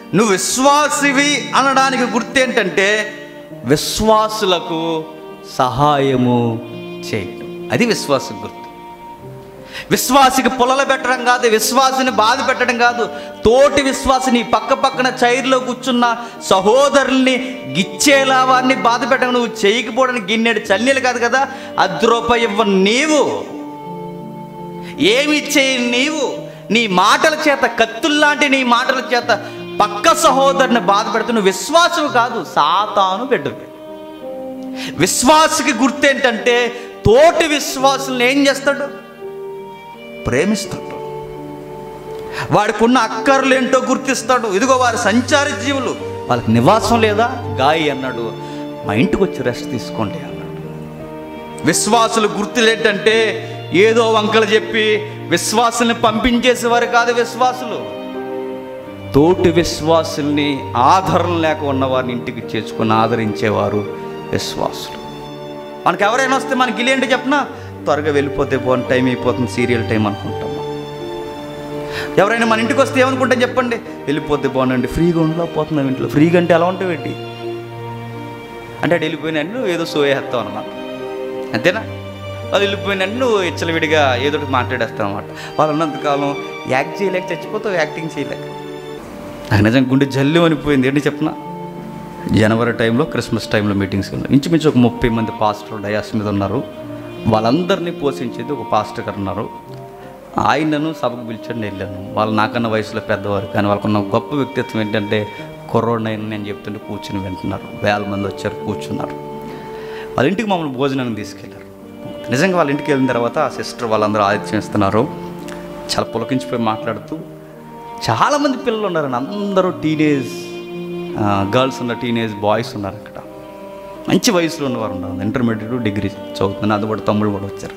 నువ్వు విశ్వాసివి అనడానికి గుర్తేంటంటే విశ్వాసులకు సహాయము చేయడం అది విశ్వాసం గుర్తు విశ్వాసికి పొలలు పెట్టడం కాదు విశ్వాసిని బాధ పెట్టడం కాదు తోటి విశ్వాసిని పక్క పక్కన చైర్లో కూర్చున్న సహోదరుల్ని గిచ్చేలా వారిని బాధ పెట్టడం నువ్వు చేయకపోవడానికి గిన్నెడు చల్లీలు కాదు కదా అర్ధ రూపాయి ఇవ్వ నీవు ఏమి చేయి నీవు నీ మాటల చేత కత్తుల్లాంటి నీ మాటల చేత పక్క సహోదరుని బాధ పెడుతూ నువ్వు విశ్వాసువు కాదు సాతాను బిడ్డవి విశ్వాసకి గుర్తేంటంటే తోటి విశ్వాసులను ఏం చేస్తాడు ప్రేమిస్తాడు వాడికి ఉన్న అక్కర్లేంటో గుర్తిస్తాడు ఇదిగో వారి సంచారి జీవులు వాళ్ళకి నివాసం లేదా గాయి అన్నాడు మా ఇంటికి వచ్చి రెస్ట్ తీసుకోండి అన్నాడు విశ్వాసులు గుర్తులేంటంటే ఏదో వంకలు చెప్పి విశ్వాసుల్ని పంపించేసేవారు కాదు విశ్వాసులు తోటి విశ్వాసుల్ని ఆధారం లేక ఉన్న వారిని ఇంటికి చేర్చుకొని ఆదరించేవారు విశ్వాసులు మనకి ఎవరైనా వస్తే మనకి గిలేంటి చెప్పనా త్వరగా వెళ్ళిపోతే బాగుంది టైం అయిపోతుంది సీరియల్ టైం అనుకుంటాం మనం. ఎవరైనా మన ఇంటికి వస్తే ఏమనుకుంటాం చెప్పండి వెళ్ళిపోతే బాగుండండి ఫ్రీగా ఉండలేకపోతున్నాం ఇంట్లో ఫ్రీగా అంటే ఎలా ఉంటావు ఏంటి అంటే అటు వెళ్ళిపోయినా నువ్వు ఏదో సో వేస్తావు అన్నమాట అంతేనా వాళ్ళు వెళ్ళిపోయినా నువ్వు ఇచ్చలవిడిగా ఏదో ఒకటి మాట్లాడేస్తావు అనమాట వాళ్ళు ఉన్నంతకాలం యాక్ట్ చేయలేక చచ్చిపోతావు యాక్టింగ్ చేయలేక నాకు నిజంగా గుండె జల్లు అనిపోయింది ఏంటి చెప్పనా జనవరి టైంలో క్రిస్మస్ టైంలో మీటింగ్స్ ఉన్నాయి ఇంచుమించు ఒక ముప్పై మంది పాస్టర్ డయాస్ మీద ఉన్నారు వాళ్ళందరినీ పోషించేది ఒక పాస్టర్ గారు ఉన్నారు ఆయనను సభకు పిలిచండి వెళ్ళాను వాళ్ళు నాకన్నా వయసులో పెద్దవారు కానీ వాళ్ళకున్న గొప్ప వ్యక్తిత్వం ఏంటంటే కొరోనా నేను చెప్తుంటే కూర్చుని వింటున్నారు వేల మంది వచ్చారు కూర్చున్నారు వాళ్ళ ఇంటికి మమ్మల్ని భోజనానికి తీసుకెళ్లారు నిజంగా వాళ్ళ ఇంటికి వెళ్ళిన తర్వాత ఆ సిస్టర్ వాళ్ళందరూ ఆతిథ్యం ఇస్తున్నారు చాలా పులకించిపోయి మాట్లాడుతూ చాలామంది పిల్లలు ఉన్నారండి అందరూ టీనేజ్ గర్ల్స్ ఉన్నారు టీనేజ్ బాయ్స్ ఉన్నారు అక్కడ మంచి వయసులో ఉన్నవారు ఉన్నారు ఇంటర్మీడియట్ డిగ్రీ చదువుతున్నారు అది కూడా తమ్ముళ్ళు కూడా వచ్చారు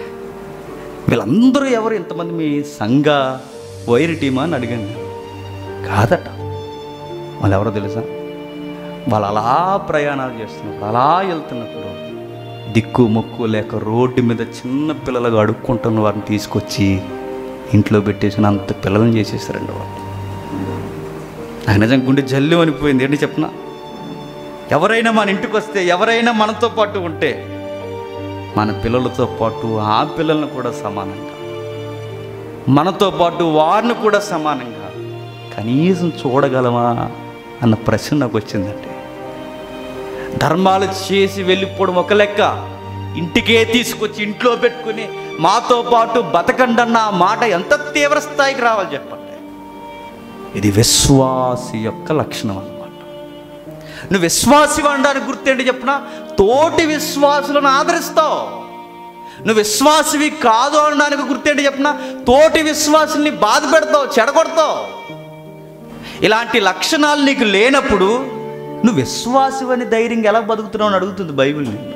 వీళ్ళందరూ ఎవరు ఇంతమంది మీ సంఘ వైర్ టీమా అని అడిగాను నేను. కాదట వాళ్ళు ఎవరో తెలుసా వాళ్ళు అలా ప్రయాణాలు చేస్తున్నప్పుడు అలా వెళ్తున్నప్పుడు దిక్కు మొక్కు లేక రోడ్డు మీద చిన్న పిల్లలుగా అడుక్కుంటున్న వారిని తీసుకొచ్చి ఇంట్లో పెట్టేసిన అంత పిల్లలను చేసేసారండి వాళ్ళు నాకు నిజం గుండె జల్లు అనిపోయింది ఏంటి చెప్పనా ఎవరైనా మన ఇంటికి వస్తే ఎవరైనా మనతో పాటు ఉంటే మన పిల్లలతో పాటు ఆ పిల్లలను కూడా సమానంగా మనతో పాటు వారిని కూడా సమానంగా కనీసం చూడగలమా అన్న ప్రశ్న నాకు వచ్చిందండి ధర్మాలు చేసి వెళ్ళిపోవడం ఒక లెక్క ఇంటికే తీసుకొచ్చి ఇంట్లో పెట్టుకుని మాతో పాటు బతకండన్న ఆ మాట ఎంత తీవ్ర స్థాయికి రావాలి చెప్పండి ఇది విశ్వాసి యొక్క లక్షణం అన్నమాట నువ్వు విశ్వాసి అనడానికి గుర్తేంటి చెప్పిన తోటి విశ్వాసులను ఆదరిస్తావు నువ్వు విశ్వాసివి కాదు అనడానికి గుర్తేంటి చెప్పిన తోటి విశ్వాసుల్ని బాధ పెడతావు చెడగొడతావు ఇలాంటి లక్షణాలు నీకు లేనప్పుడు నువ్వు విశ్వాసివని ధైర్యంగా ఎలా బతుకుతున్నావు అని అడుగుతుంది బైబిల్ నిన్ను.